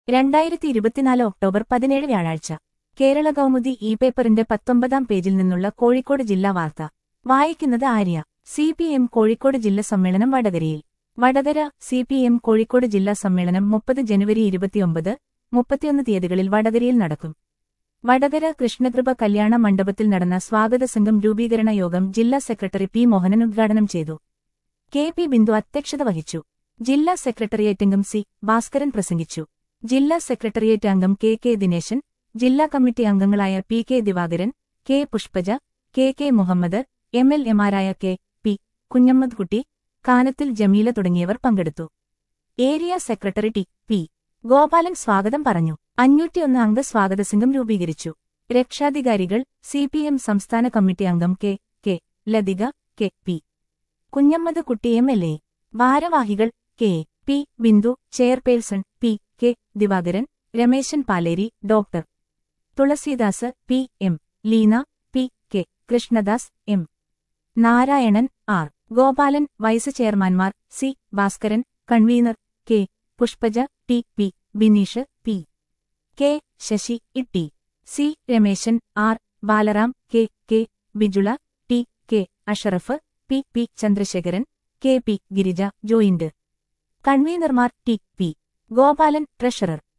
രണ്ടായിരത്തി ഇരുപത്തിനാല് ഒക്ടോബർ പതിനേഴ് വ്യാഴാഴ്ച കേരള കൗമുദി ഇ പേപ്പറിന്റെ പത്തൊമ്പതാം പേജിൽ നിന്നുള്ള കോഴിക്കോട് ജില്ലാ വാർത്ത വായിക്കുന്നത് Arya C P M Kozhikode ജില്ലാ സമ്മേളനം വടകരയിൽ Vadakara C P M Kozhikode ജില്ലാ സമ്മേളനം മുപ്പത് ജനുവരി ഇരുപത്തിയൊമ്പത് മുപ്പത്തിയൊന്ന് തീയതികളിൽ വടകരയിൽ നടക്കും വടകര കൃഷ്ണകൃപ കല്യാണ മണ്ഡപത്തിൽ നടന്ന സ്വാഗത സംഘം രൂപീകരണ യോഗം ജില്ലാ സെക്രട്ടറി പി മോഹനൻ ഉദ്ഘാടനം ചെയ്തു കെ പി ബിന്ദു അധ്യക്ഷത വഹിച്ചു ജില്ലാ സെക്രട്ടേറിയറ്റ് അംഗം സി ഭാസ്കരൻ പ്രസംഗിച്ചു ജില്ലാ സെക്രട്ടേറിയറ്റ് അംഗം കെ കെ ദിനേശൻ ജില്ലാ കമ്മിറ്റി അംഗങ്ങളായ P K Divakaran K Pushpaja K K Muhammad M L എമാരായ കെ പി കുഞ്ഞമ്മദ് കുട്ടി കാനത്തിൽ ജമീല തുടങ്ങിയവർ പങ്കെടുത്തു area secretary T P Gopalan സ്വാഗതം പറഞ്ഞു അഞ്ഞൂറ്റിയൊന്ന് അംഗ സ്വാഗത സംഘം രൂപീകരിച്ചു രക്ഷാധികാരികൾ സി പി എം സംസ്ഥാന കമ്മിറ്റി അംഗം K K Lathika K P Kunhammad Kutty M L A ഭാരവാഹികൾ K P Bindu chairperson P K Divakaran Rameshan Paleri doctor Thulasidas P M Leena P K Krishnadas M Narayanan R Gopalan vice ചെയർമാൻമാർ C Bhaskaran convener K Pushpaja T P Bineesh P K Sasi Itty C Rameshan R Balaram K K Bijula T K Ashraf P P Chandrasekharan K P Girija joint കൺവീനർമാർ T P Gopalan treasurer